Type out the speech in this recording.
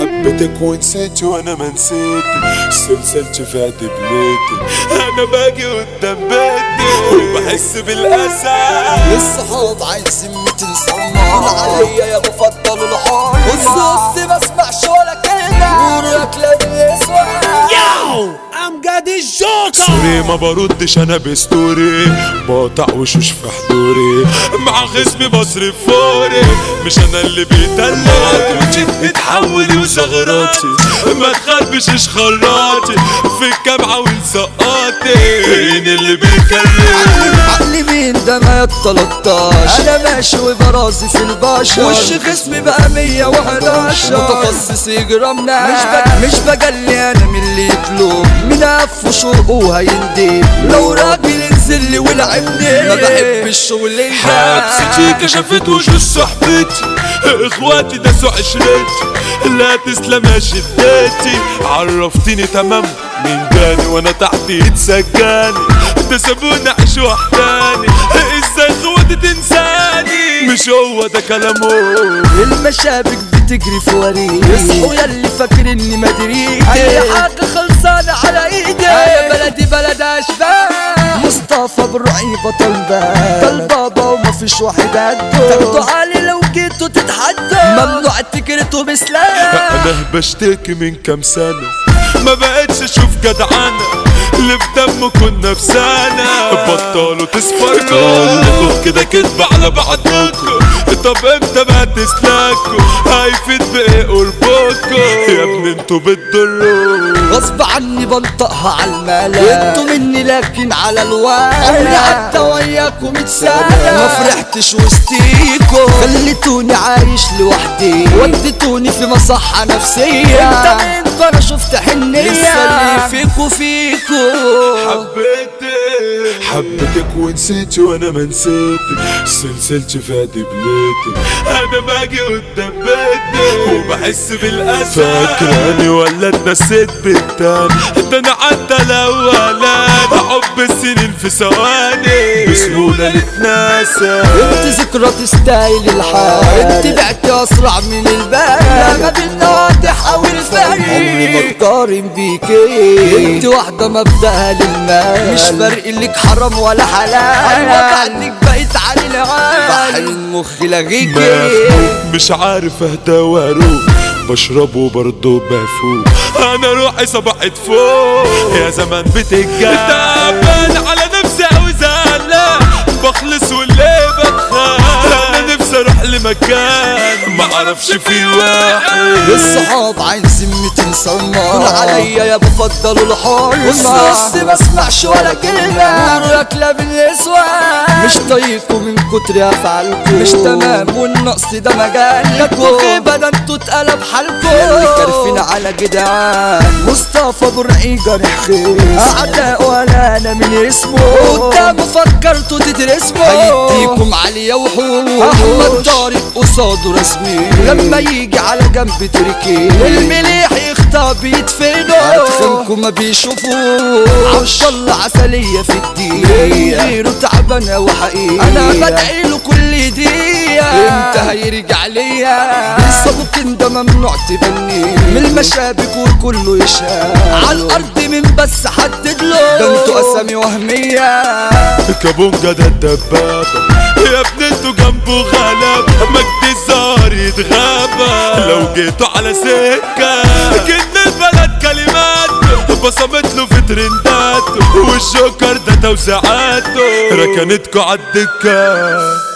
حبيتك ونسيت وانا ما نسيت سلسلتي في عد بليتي انا باجي قدام بيتي وبحس بالاسى الصحاب عايزين تنصمم عليا يا بفضل الحار والصوص ما اسمعش ولا كلمة ورك لا بيسوى Yo, امجد الجوكر سوري ما بردش انا بستوري بقطع وشوش في حضوري مع خصمي بصرف فوري مش انا اللي بيدلع وجهي اتحول وثغراتي ما تخربشش خراتي في الجامعة والسقاطي مين اللي بيكلم عقلي مين ده ما 13 انا ماشي وبراسي في البشر وش خصمي بقى 111 متخصص يجرمنا مش بج... مش بجلي انا من اللي يطلب من اف وشرقه هيندب لو راجل انزل لي ولعبني ما بحب الشغل حبستي كشفت وجوه صحبتي اخواتي داسوا عشرتي لا تسلم يا شدتي عرفتيني تمام مين جاني وانا تحت يتسجاني ده سابوني اعيش وحداني ازاي خواتي تنساني مش هو ده كلامه المشابك بتجري في وريد يصحوا ياللي فاكر اني مدريد اي حاجه خلصانه على ايدي يا بلدي بلد اشباه مصطفى بالرعي بطل بال بابا ومفيش واحد قده تاخدوا علي لو جيتوا تتحدوا ممنوع تجرتوا بسلاح انا بشتكي من كام سنة ما بقتش اشوف جدعنة اللي في دمه كنا في سنة بطلوا تسفركوا كلكم كده كدب على بعضكم طب امتى بقى تسلكوا هيفيد بايه قربكم يا ابني انتوا بتضروا غصب عني بنطقها على الملا انتوا مني لكن على الورق عمري عدى وياكم ميت سنة ما فرحتش وسطيكوا خليتوني عايش لوحدي وديتوني في مصحة نفسية انت منكم انا شفت حنية لسه اللي فيكوا فيكوا حبيتك حبيتك ونسيت وانا ما نسيت سلسلتي في عدي بليتي انا باجي قدام بيتي وبحس بالاسى فاكراني ولا اتنسيت بالتاني ده انا عدى الاولاني حب السنين في ثواني بسهولة نتناسى انت ذكرى تستاهل الحال انت بعت اسرع من البال ما بينا واضح او الفرق عمري ما اتقارن بيكي انت واحدة مبدأها للمال مش فارق لك حرام ولا حلال ايوه عنك بقيت علي العال بحر من مخي لغيكي مخنوق مش عارف اهدى واروق بشربه برضه بفوق انا روحي صبحت فوق يا زمان بتتجنن تعبان على نفسي اوي زعلان بخلص واللي بتخاف انا نفسي اروح لمكان ما اعرفش في واحد الصحاب عايزين ميتين صمار عليا يا بفضل الحر والصوص ما اسمعش ولا كلمة نورك لا بالنسوة مش طايقكم من كتر افعالكم مش تمام والنقص ده مجالكم خيبة ده انتوا اتقلب حالكم اللي كارفين على جدعان مصطفى برعي جارح خيس اعداء ولا انا من اسمه قدامه فكرتوا تترسموا هيديكم عليا وحوش احمد طارق قصاده رسمي لما يجي على جنب تركي المليح يخطى بيدفنوا ادخلكم ما بيشوفوه عبد الله عسلية في الدين غيره تعبانة وحقيقي انا بدعي له كل دقيقة امتى هيرجع ليا بالصدق ده ممنوع تبني من المشابك وكله يشهد على الارض من بس حدد له ده انتوا اسامي وهمية كابونجا ده الدبابة يا ابني انتوا جنبه غلب مجد الزهر يتغابى لو جيتوا على سكة كن البلد كلمات بصمت له في ترندات والجوكر ده توسعاته ركنتكوا عالدكة